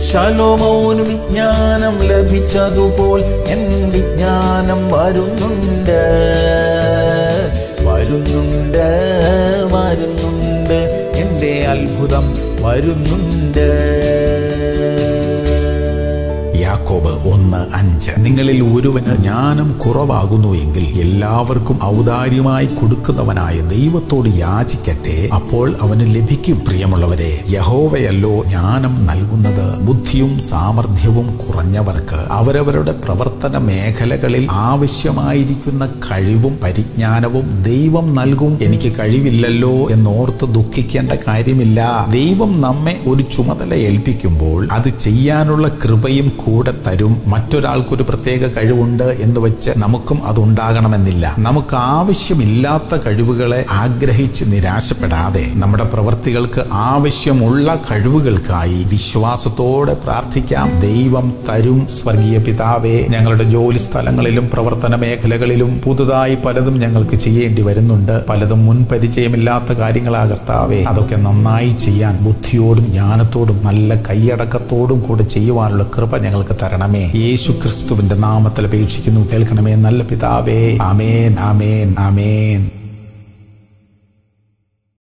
ശലോമോന് വിജ്ഞാനം ലഭിച്ചതുപോൽ എൻ വിജ്ഞാനം വരുന്നുണ്ട് വരുന്നുണ്ട് വരുന്നുണ്ട് എൻ്റെ അത്ഭുതം വരുന്നുണ്ട് യാക്കോബ് ഒന്ന് അഞ്ച് നിങ്ങളിൽ ഒരുവന് ജ്ഞാനം കുറവാകുന്നുവെങ്കിൽ എല്ലാവർക്കും ഔദാര്യമായി കൊടുക്കുന്നവനായ ദൈവത്തോട് യാചിക്കട്ടെ അപ്പോൾ അവന് ലഭിക്കും പ്രിയമുള്ളവരെ യഹോവയല്ലോ ജ്ഞാനം നൽകുന്നത് ബുദ്ധിയും സാമർഥ്യവും കുറഞ്ഞവർക്ക് അവരവരുടെ പ്രവർത്തന മേഖലകളിൽ ആവശ്യമായിരിക്കുന്ന കഴിവും പരിജ്ഞാനവും ദൈവം നൽകും എനിക്ക് കഴിവില്ലല്ലോ എന്നോർത്ത് ദുഃഖിക്കേണ്ട കാര്യമില്ല ദൈവം നമ്മെ ഒരു ചുമതല ഏൽപ്പിക്കുമ്പോൾ അത് ചെയ്യാനുള്ള കൃപയും കൂടെ തരും മറ്റൊരാൾക്കൊരു പ്രത്യേക കഴിവുണ്ട് എന്ന് വെച്ച് നമുക്കും അതുണ്ടാകണമെന്നില്ല നമുക്ക് ആവശ്യമില്ലാത്ത കഴിവുകളെ ആഗ്രഹിച്ച് നിരാശപ്പെടാതെ നമ്മുടെ പ്രവൃത്തികൾക്ക് ആവശ്യമുള്ള കഴിവുകൾക്കായി വിശ്വാസത്തോടെ പ്രാർത്ഥിക്കാം ദൈവം തരും സ്വർഗീയ പിതാവേ ഞങ്ങളുടെ ജോലി സ്ഥലങ്ങളിലും പ്രവർത്തന മേഖലകളിലും പുതുതായി പലതും ഞങ്ങൾക്ക് ചെയ്യേണ്ടി വരുന്നുണ്ട് പലതും മുൻ പരിചയമില്ലാത്ത കാര്യങ്ങളാ കർത്താവേ അതൊക്കെ നന്നായി ചെയ്യാൻ ബുദ്ധിയോടും ജ്ഞാനത്തോടും നല്ല കൈയടക്കത്തോടും കൂടെ ചെയ്യുവാനുള്ള കൃപ ഞങ്ങൾക്ക് തരണമേ യേശു ക്രിസ്തുവിന്റെ നാമത്തിൽ അപേക്ഷിക്കുന്നു കേൾക്കണമേ നല്ല പിതാവേ ആമേൻ ആമേൻ ആമേൻ